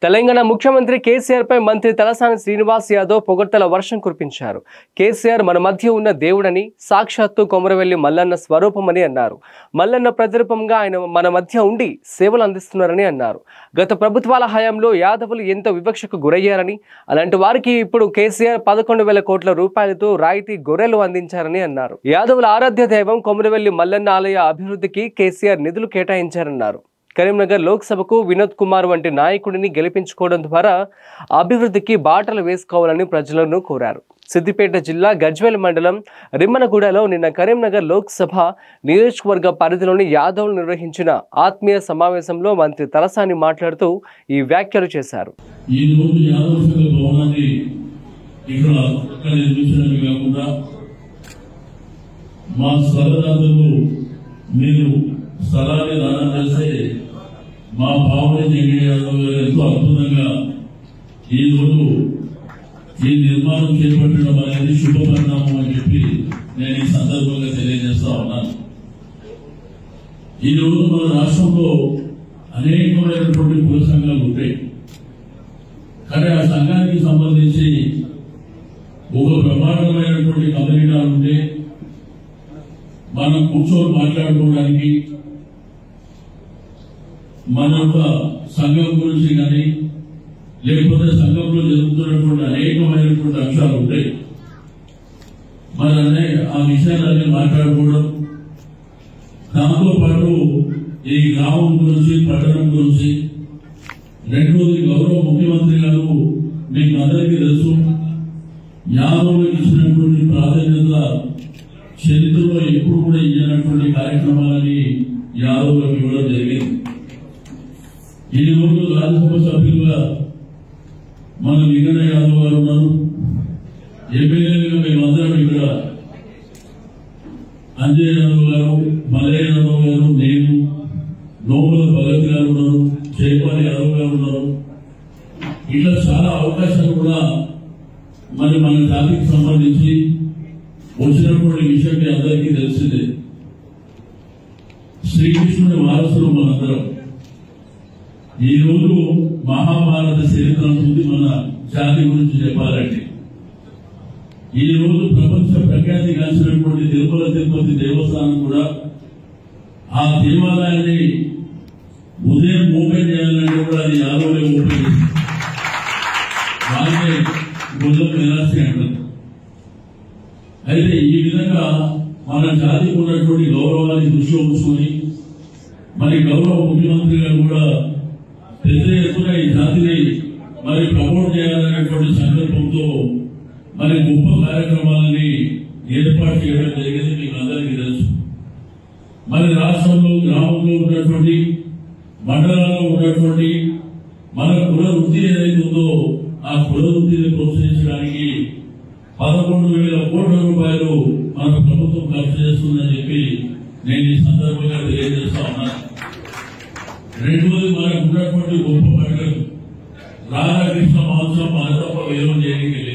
తెలంగాణ ముఖ్యమంత్రి కేసీఆర్ పై మంత్రి తలసాని శ్రీనివాస్ యాదవ్ పొగడ్తల వర్షం కురిపించారు కేసీఆర్ మన మధ్య ఉన్న దేవుడని సాక్షాత్తు కొమరవెల్లి మల్లన్న స్వరూపమని అన్నారు మల్లన్న ప్రతిరూపంగా ఆయన మన మధ్య ఉండి సేవలు అందిస్తున్నారని అన్నారు గత ప్రభుత్వాల హయాంలో యాదవులు ఎంతో వివక్షకు గురయ్యారని అలాంటి వారికి ఇప్పుడు కేసీఆర్ పదకొండు వేల కోట్ల రూపాయలతో రాయితీ గొర్రెలు అందించారని అన్నారు యాదవుల ఆరాధ్య దైవం కొమరవెల్లి మల్లన్న ఆలయ అభివృద్ధికి కేసీఆర్ నిధులు కేటాయించారన్నారు కరీంనగర్ లోక్సభకు వినోద్ కుమార్ వంటి నాయకుడిని గెలిపించుకోవడం ద్వారా అభివృద్ధికి బాటలు వేసుకోవాలని ప్రజలను కోరారు సిద్దిపేట జిల్లా గజ్వేల్ మండలం రిమ్మనగూడలో నిన్న కరీంనగర్ లోక్సభ నియోజకవర్గ పరిధిలోని యాదవ్లు నిర్వహించిన ఆత్మీయ సమావేశంలో మంత్రి తలసాని మాట్లాడుతూ ఈ వ్యాఖ్యలు చేశారు ఈ రోజు యాదవ సంఘ భవనాన్ని ఇక్కడ ఇక్కడ నిర్మించడమే కాకుండా మా స్థలదాతలు మీరు స్థలాన్ని దానం చేస్తే మా పావుని జగన్ యాదవ్ గారు ఎంతో అద్భుతంగా ఈ రోజు ఈ నిర్మాణం చేపట్టడం అనేది శుభ పరిణామం అని చెప్పి నేను ఈ సందర్భంగా తెలియజేస్తా ఉన్నాను ఈ రోజు మన రాష్ట్రంలో అనేకమైనటువంటి కుల సంఘాలు ఉంటాయి కానీ ఆ సంఘానికి సంబంధించి ఒక ప్రమాణమైనటువంటి కమ్యూనిటీ ఉంటే మనం కూర్చొని మాట్లాడుకోవడానికి మన యొక్క సంఘం గురించి కానీ లేకపోతే సంఘంలో జరుగుతున్నటువంటి అనేకమైనటువంటి అంశాలు ఉంటాయి మరి అనే ఆ విషయాలన్నీ మాట్లాడుకోవడం దాంతో పాటు ఈ గ్రామం గురించి పట్టణం గురించి రెండోది గౌరవ ముఖ్యమంత్రి గారు మీకు అందరికీ తెలుసు యాదవులకు ఇచ్చినటువంటి ప్రాధాన్యత చరిత్రలో ఎప్పుడు కూడా ఇచ్చినటువంటి కార్యక్రమాలని యాదవులకు ఇవ్వడం జరిగింది ఈ రోజు రాజ్యసభ సభ్యులుగా మన వెంకట యాదవ్ గారు ఉన్నారు ఎమ్మెల్యేలుగా మేమందరం ఇక్కడ అంజయ్ యాదవ్ గారు మలయ యాదవ్ గారు నేను నోముల భగత్ గారు ఉన్నారు జయపాల్ యాదవ్ గారు ఉన్నారు ఇట్లా చాలా అవకాశాలు కూడా మరి మన జాతికి సంబంధించి వచ్చినటువంటి విషయం మీ అందరికీ తెలిసిందే శ్రీకృష్ణుడి వారసులు మనందరం ఈ రోజు మహాభారత చరిత్ర ఉంది మన జాతి గురించి చెప్పాలంటే ఈ రోజు ప్రపంచ ప్రఖ్యాతి కాల్చినటువంటి తిరుమల తిరుపతి దేవస్థానం కూడా ఆ దేవాలయాన్ని ఉదయం ఓపెన్ చేయాలంటే కూడా అది యాదవులే ఓపెన్ చేసింది వాళ్ళే గొల్లం నిరాశ అంటారు అయితే ఈ విధంగా మన జాతికి ఉన్నటువంటి గౌరవాన్ని దృష్టిలో ఉంచుకొని మరి గౌరవ ముఖ్యమంత్రి గారు కూడా పెద్ద ఎత్తున ఈ జాతిని మరి ప్రమోట్ చేయాలనేటువంటి సంకల్పంతో మరి గొప్ప కార్యక్రమాలని ఏర్పాటు చేయడం జరిగింది మీకు అందరికీ తెలుసు మరి రాష్ట్రంలో గ్రామంలో ఉన్నటువంటి మండలాల్లో ఉన్నటువంటి మన కుల వృత్తి ఏదైతే ఉందో ఆ కుల వృత్తిని ప్రోత్సహించడానికి పదకొండు వేల కోట్ల రూపాయలు మన ప్రభుత్వం ఖర్చు చేస్తుందని చెప్పి నేను ఈ సందర్భంగా తెలియజేస్తా ఉన్నాను రెండోది మనకు ఉన్నటువంటి గొప్ప పండుగ రాధాకృష్ణ మహోత్సవం మన తప్ప వేలం చేయడానికి లేదు